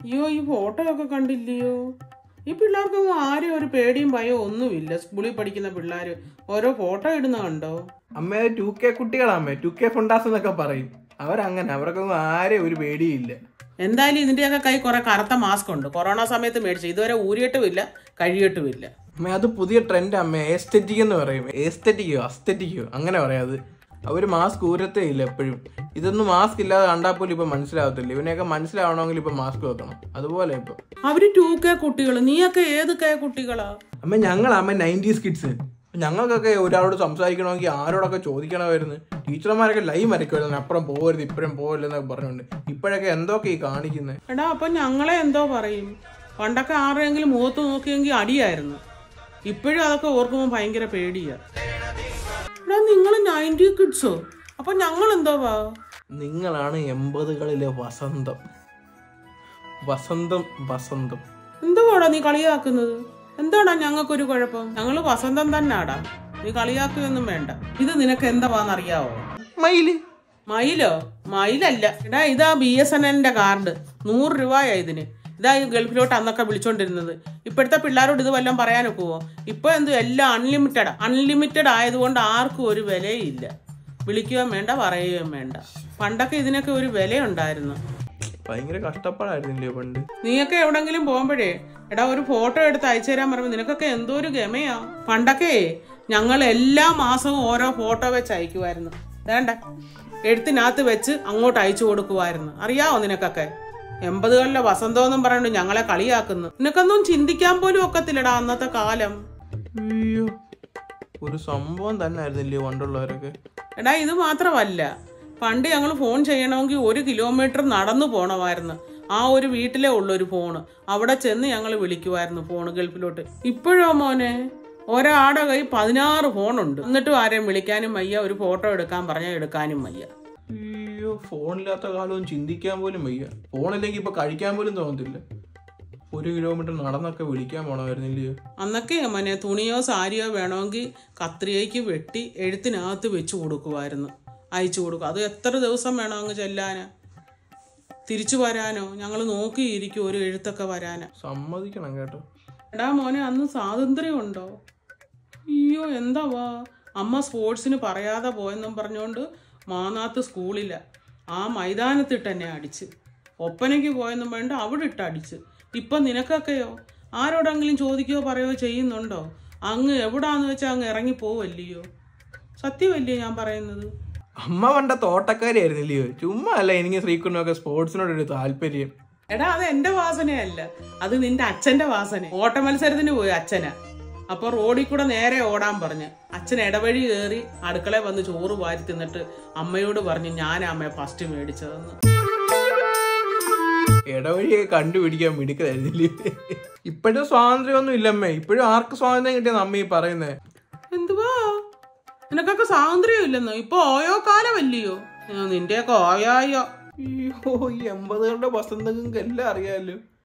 അയ്യോ ഈ ഫോട്ടോ ഒക്കെ കണ്ടില്ലയോ ഈ പിള്ളേർക്കൊന്നും ആരും ഒരു പേടിയും ഭയവും ഒന്നുമില്ല സ്കൂളിൽ പഠിക്കുന്ന പിള്ളേർ ഓരോ ഫോട്ടോ ഇടുന്ന കണ്ടോ അമ്മ ടു കെ കുട്ടികളാമ്മേ ടു കെ ഫുണ്ടാസ് എന്നൊക്കെ പറയും അവരങ്ങനെ അവർക്കൊന്നും ആരെയും ഒരു പേടിയില്ല എന്തായാലും ഇതിന്റെയൊക്കെ കൈ കുറെ കറുത്ത മാസ്ക് ഉണ്ട് കൊറോണ സമയത്ത് മേടിച്ചു ഇതുവരെ ഊരിയിട്ടുമില്ല കഴിയിട്ടുമില്ല അമ്മ അത് പുതിയ ട്രെൻഡ് അമ്മ ഏസ്തെറ്റിക് എന്ന് പറയും ഏസ്തെറ്റിക്കോ അസ്തെറ്റിക്കോ അങ്ങനെ പറയാം അത് അവര് മാസ്ക് ഊരത്തേ ഇല്ല എപ്പോഴും ഇതൊന്നും മാസ്ക് ഇല്ലാതെ കണ്ടാൽ പോലും ഇപ്പൊ മനസ്സിലാവത്തില്ല ഇവനെയൊക്കെ മനസ്സിലാവണമെങ്കിൽ ഇപ്പൊ മാസ്ക് വെക്കണം അതുപോലെ ഇപ്പൊ അവര് ടു കെ കുട്ടികൾ നീയൊക്കെ ഏത് കെ കുട്ടികളാ അമ്മ ഞങ്ങൾ അമ്മ നയൻറ്റീസ് കിഡ്സ് ഞങ്ങൾക്കൊക്കെ ഒരാളോട് സംസാരിക്കണമെങ്കിൽ ആരോടൊക്കെ ചോദിക്കണമായിരുന്നു ടീച്ചർമാരൊക്കെ ലൈവ് വരയ്ക്കുമായിരുന്നു അപ്പുറം പോകരുത് ഇപ്പഴും പോകരുതെന്നൊക്കെ പറഞ്ഞുകൊണ്ട് ഇപ്പോഴൊക്കെ എന്തൊക്കെ ഈ കാണിക്കുന്നത് എടാ അപ്പൊ ഞങ്ങളെ എന്തോ പറയും പണ്ടൊക്കെ ആരുടെയെങ്കിലും മുഖത്ത് നോക്കിയെങ്കിൽ അടിയായിരുന്നു ഇപ്പോഴും അതൊക്കെ ഓർക്കുമ്പോൾ ഭയങ്കര പേടിയാ എടാ നിങ്ങൾ നയൻറ്റി കിഡ്സോ അപ്പൊ ഞങ്ങൾ എന്തോ വാ നിങ്ങളാണ് എൺപതുകളിലെ വസന്തം വസന്തം വസന്തം എന്തുവാടാ നീ കളിയാക്കുന്നത് എന്താടാ ഞങ്ങൾക്കൊരു കുഴപ്പം ഞങ്ങള് വസന്തം തന്നാടാ നീ കളിയാക്കുകയൊന്നും വേണ്ട ഇത് നിനക്ക് എന്താവാന്നറിയാവോ മയില് മയിലോ മയിലല്ല എടാ ഇതാ ബി എസ് എൻ എല്ലിന്റെ കാർഡ് നൂറ് രൂപയാ ഇതിന് ഇതാ ഈ ഗൾഫിലോട്ട് അന്നൊക്കെ വിളിച്ചോണ്ടിരുന്നത് ഇപ്പോഴത്തെ പിള്ളേരോട് ഇത് വല്ലതും പറയാനൊക്കുവോ ഇപ്പൊ എന്ത് എല്ലാം അൺലിമിറ്റഡ് അൺലിമിറ്റഡ് ആയതുകൊണ്ട് ആർക്കും ഒരു വിലയില്ല വിളിക്കുകയും വേണ്ട പറയുകയും വേണ്ട പണ്ടൊക്കെ ഇതിനൊക്കെ ഒരു വിലയുണ്ടായിരുന്നു ഭയങ്കര കഷ്ടപ്പാടായിരുന്നില്ലേ പണ്ട് നീയൊക്കെ എവിടെങ്കിലും പോകുമ്പോഴേ എടാ ഒരു ഫോട്ടോ എടുത്ത് അയച്ചു തരാൻ പറയുമ്പോൾ നിനക്കൊക്കെ എന്തോ ഒരു ഗമയാ പണ്ടൊക്കെ ഞങ്ങൾ എല്ലാ മാസവും ഓരോ ഫോട്ടോ വെച്ച് അയക്കുമായിരുന്നു വേണ്ട എഴുത്തിനകത്ത് വെച്ച് അങ്ങോട്ട് അയച്ചു കൊടുക്കുമായിരുന്നു അറിയാവോ നിനക്കൊക്കെ എൺപതുകളിലെ വസന്തം എന്നും പറഞ്ഞുകൊണ്ട് ഞങ്ങളെ കളിയാക്കുന്നു നിനക്കൊന്നും ചിന്തിക്കാൻ പോലും ഒക്കത്തില്ലടാ അന്നത്തെ കാലം അയ്യോ ഒരു സംഭവം തന്നെ ആയിരുന്നില്ലേ പണ്ടുള്ളവരൊക്കെ എടാ ഇത് മാത്രമല്ല പണ്ട് ഞങ്ങൾ ഫോൺ ചെയ്യണമെങ്കിൽ ഒരു കിലോമീറ്റർ നടന്നു പോണമായിരുന്നു ആ ഒരു വീട്ടിലേ ഉള്ളൊരു ഫോണ് അവിടെ ചെന്ന് ഞങ്ങൾ വിളിക്കുമായിരുന്നു ഫോൺ ഗൾഫിലോട്ട് ഇപ്പോഴോ മോനെ ഒരാടെ കൈ പതിനാറ് ഫോണുണ്ട് എന്നിട്ടും ആരെയും വിളിക്കാനും വയ്യ ഒരു ഫോട്ടോ എടുക്കാൻ പറഞ്ഞാൽ എടുക്കാനും വയ്യ അയ്യോ ഫോണില്ലാത്ത കാലവും ചിന്തിക്കാൻ പോലും വയ്യ ഫോണില്ലെങ്കിൽ ഇപ്പൊ കഴിക്കാൻ പോലും തോന്നത്തില്ല ഒരു കിലോമീറ്റർ നടന്നൊക്കെ വിളിക്കാൻ പോണമായിരുന്നില്ലയോ അന്നൊക്കെ മോനെ തുണിയോ സാരിയോ വേണമെങ്കിൽ കത്രികയ്ക്ക് വെട്ടി എഴുത്തിനകത്ത് വെച്ച് കൊടുക്കുമായിരുന്നു അയച്ചു കൊടുക്കും അത് എത്ര ദിവസം വേണം അങ്ങ് ചെല്ലാന് തിരിച്ചു വരാനോ ഞങ്ങൾ നോക്കിയിരിക്കും ഒരു എഴുത്തൊക്കെ വരാന് സമ്മതിക്കണം കേട്ടോ എടാ മോനെ അന്ന് സ്വാതന്ത്ര്യമുണ്ടോ അയ്യോ എന്താവാ അമ്മ സ്പോർട്സിന് പറയാതെ പോയെന്നും പറഞ്ഞുകൊണ്ട് മാനാത്ത് സ്കൂളില്ല ആ മൈതാനത്തിട്ട് എന്നെ അടിച്ച് ഒപ്പനയ്ക്ക് പോയെന്നും വേണ്ട അവിടെ ഇട്ട് അടിച്ച് ഇപ്പം നിനക്കൊക്കെയോ ആരോടെങ്കിലും ചോദിക്കുകയോ പറയുകയോ ചെയ്യുന്നുണ്ടോ അങ്ങ് എവിടാന്ന് വെച്ചാൽ അങ്ങ് ഇറങ്ങി പോവല്ലയോ സത്യമല്ലയോ ഞാൻ പറയുന്നത് അമ്മ പണ്ട തോട്ടക്കാരി ആയിരുന്നില്ലയോ ചുമ്മാ അല്ല എനിക്ക് ശ്രീകുണ്ണൊക്കെ സ്പോർട്സിനോടൊരു താല്പര്യം എടാ അത് എന്റെ വാസനയല്ല അത് നിന്റെ അച്ഛന്റെ വാസന ഓട്ട മത്സരത്തിന് പോയി അച്ഛനാ അപ്പൊ റോഡിൽ കൂടെ നേരെ ഓടാൻ പറഞ്ഞ് അച്ഛൻ ഇടവഴി കയറി അടുക്കളയിൽ വന്ന് ചോറ് വാരി തിന്നിട്ട് അമ്മയോട് പറഞ്ഞു ഞാൻ അമ്മയെ ഫസ്റ്റ് മേടിച്ചതെന്ന് ഇടവഴിയൊക്കെ കണ്ടുപിടിക്കാൻ മിടുക്കതായിരുന്നില്ലേ ഇപ്പോഴും സ്വാതന്ത്ര്യമൊന്നും ഇല്ലമ്മേ ഇപ്പോഴും ആർക്ക് സ്വാതന്ത്ര്യം കിട്ടിയെന്ന് അമ്മ ഈ പറയുന്നേ എന്തുവാ നിനക്കൊക്കെ സ്വാതന്ത്ര്യം ഇല്ലെന്നോ ഇപ്പൊ ഓയോ കാലമല്ലയോ ആ, നിന്റെയൊക്കെ ഓയായോ അയ്യോ ഈ എൺപതുകളുടെ വസന്തങ്ങൾക്ക് എല്ലാം അറിയാമല്ലോ